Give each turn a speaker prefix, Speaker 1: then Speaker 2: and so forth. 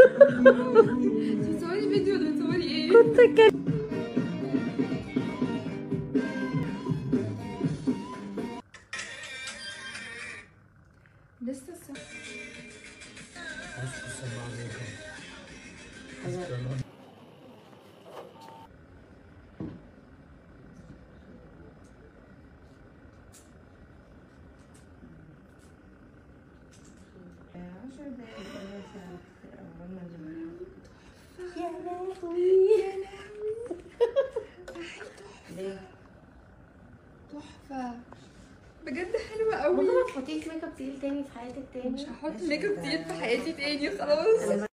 Speaker 1: بتصوري فيديو ولا بتصوري ايه؟
Speaker 2: كنت كده
Speaker 1: لسه الساعة
Speaker 2: عشر دقايق ولا ساعة عقبال ما نجيب. يا لهوي ليه؟
Speaker 1: تحفة بجد حلوة قوي
Speaker 2: ممكن ما تحطيش ميك اب تقيل تاني في حياتك تاني
Speaker 1: مش هحط ميك اب تقيل في حياتي تاني خلاص